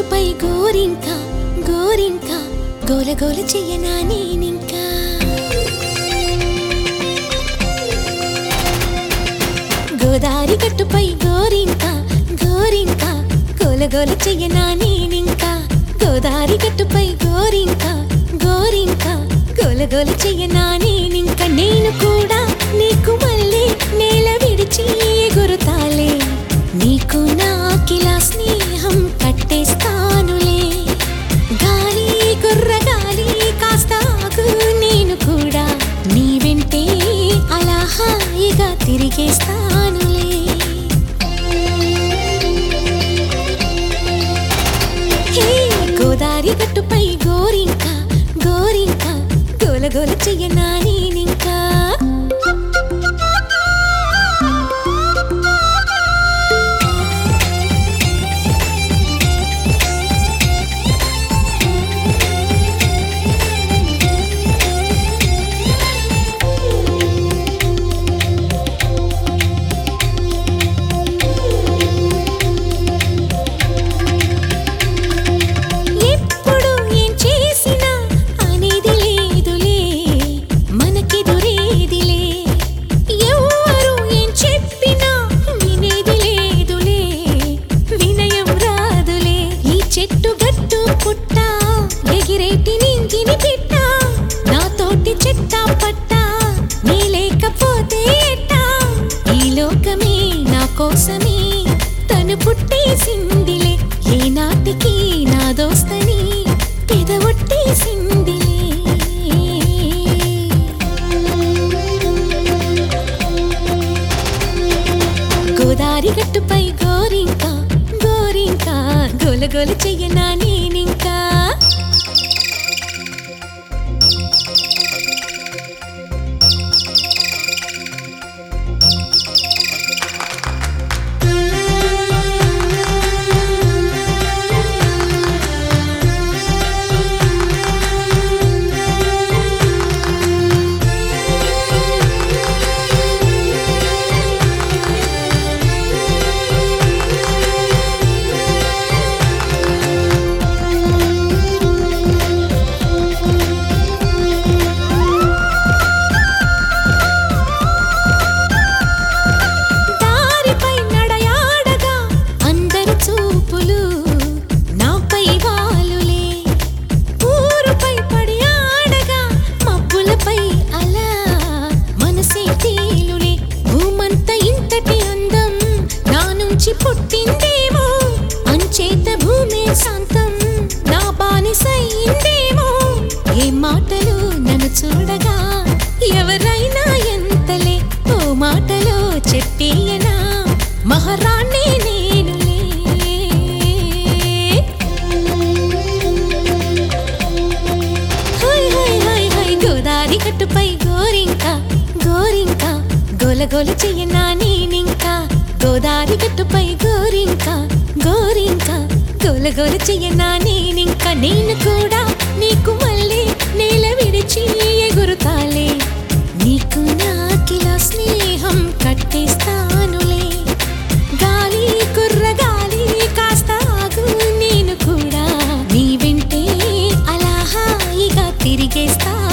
గట్టుపై గోరింక గోరింక గోల గోల చెయ్యనా నేనింకా గోదారి గట్టుపై గోరింక గోరింక గోల గోల చెయ్యనా నేనింకా గోదారి గట్టుపై గోరింక గోరింక గోల గోల చెయ్యనా నేనింక నేను కూడా నీకు మళ్ళీ నేల విడిచి ఎగురుతాలే నీకు నాకిలా స్నేహం కట్టేస్తానులే గాలి కుర్ర గాలి కాస్త ఆగు నేను కూడా నీ వెంటే అలా హాయిగా తిరిగేస్తానులే హే గోదారి గట్టుపై గోరింక గోరింక గోల గోల చెయ్యనా నేనింకా ఎప్పుడు ఏం చేసినా అనేది లేదులే మనకెదురేదిలే ఎవరు ఏం చెప్పినా వినేది లేదులే వినయం రాదులే ఈ చెట్టు గట్టు పుట్ట ఎగిరేటి నింగిని పిట్ట నాతోటి చెట్ట పట్ట నీ లేకపోతే ఎట్టా ఈ లోకమే నా కోసమే తను పుట్టేసిందిలే ఏ నాటికి నా దోస్తని పెదవొట్టేసిందిలే గోదారి గట్టుపై గోరింక గోరింక గోల గోల చెయ్యనా నేనింకా దారిపై నడయాడగా అందరి చూపులు నాపై వాలులే ఊరుపై పడి ఆడగా మబ్బులపై అలా మనసే తేలులే భూమంత ఇంతటి అందం నా నుంచి పుట్టిందేమో అంచేత భూమే శాంతం నా బానిసయిందేమో ఏ మాటలు నన్ను చూడగా ఎవరైనా ఎంతలే ఓ మాటలో చెప్పేయనా మహారాణి నేనులే హాయ్ హాయ్ హాయ్ హాయ్ గోదారి కట్టుపై గోరింక గోరింక గోల గోల చెయ్యనా నేనింకా గోదారి గట్టుపై గోరింక గోరింక గోల గోల చెయ్యనా నేనింక నేను కూడా నీకు మళ్ళీ నేల విడిచి ఎగురుతాలే నీకు నాకిలా స్నేహం కట్టేస్తానులే గాలి కుర్ర గాలి కాస్త ఆగు నేను కూడా నీ వెంటే అలా హాయిగా తిరిగేస్తా